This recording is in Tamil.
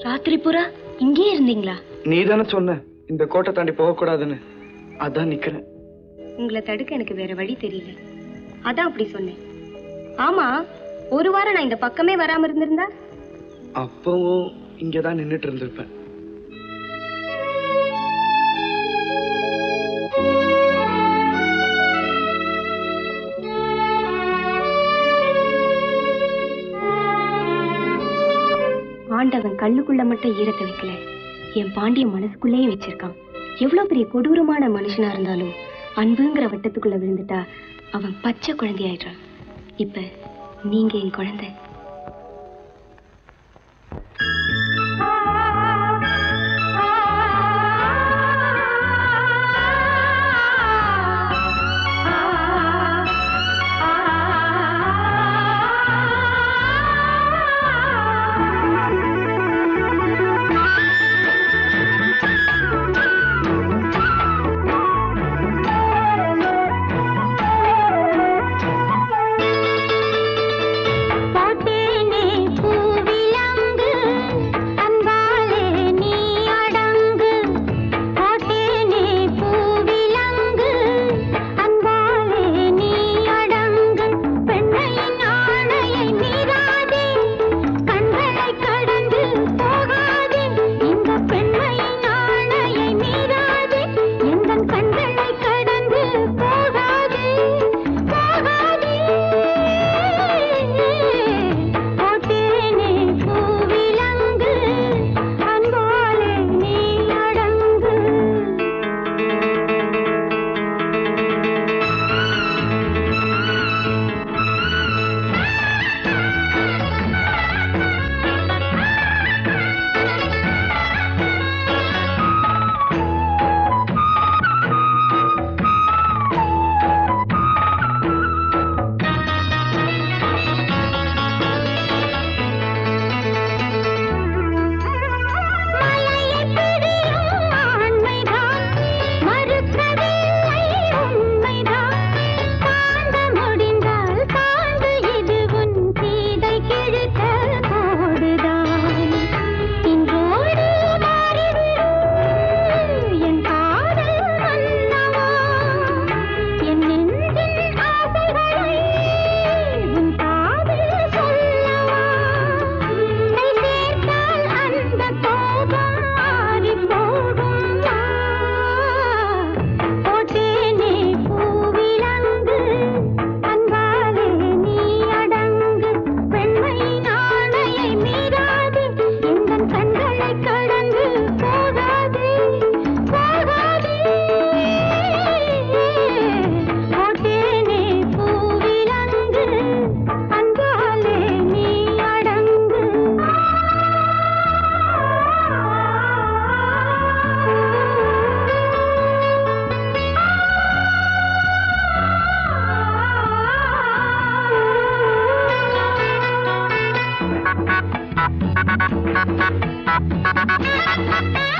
ராத்திரி பூரா இங்கேயே இருந்தீங்களா நீ தானே சொன்ன இந்த கோட்டை தாண்டி போகக்கூடாதுன்னு அதான் நிக்கிறேன் உங்களை தடுக்க எனக்கு வேற வழி தெரியல அதான் அப்படி சொன்னேன் ஆமா ஒரு வாரம் நான் இந்த பக்கமே வராம இருந்திருந்தா அப்பவும் இங்கதான் நின்னுட்டு இருந்திருப்பேன் ஆண்டவன் கல்லுக்குள்ள மட்டும் ஈரத்தை வைக்கல என் பாண்டிய மனசுக்குள்ளேயே வச்சிருக்கான் எவ்வளவு பெரிய கொடூரமான மனுஷனா இருந்தாலும் அன்புங்கிற வட்டத்துக்குள்ள விழுந்துட்டா அவன் பச்சை குழந்தையாயிடுறான் இப்ப நீங்க என் குழந்தை போட்டேனே பூவிலங்கு அன்பாலே நீ அடங்கு போட்டேனே பூவிலங்கு அன்பாலே நீ அடங்கு பெண்ணையின் ஆணையை மீறாதே கண்களை கடந்து போகாதே இந்த பெண்மையின் ஆணையை மீறாதே எந்த கண்களை கடந்து போகாதே போகாதே போட்டேனே பூவிலங்கு அன்பாலே நீ அடங்கு மலையை பிரியும் ஆண்மைதான் மறுக்கவில்லை உண்மைதான் தாண்ட முடிந்தால் தாண்டு இது உன் சீதை கிழித்த கோடுதான் இன்றோடு மாறிவிடும் என் காதல் மன்னவா என் நெஞ்சின் ஆசைகளை உன் காதில் சொல்லவா கை சேர்த்தால் அந்த கோபம் மாறி போகும் போட்டேனே பூவிலங்கு அன்பாலே நீ அடங்கு பெண்மை நாணையை மீறாதே எங்கள் கண்களை கடந்து போகாதே போகாதே போட்டேனே பூவிலங்கு அன்பாலே நீ அடங்கு Thank you.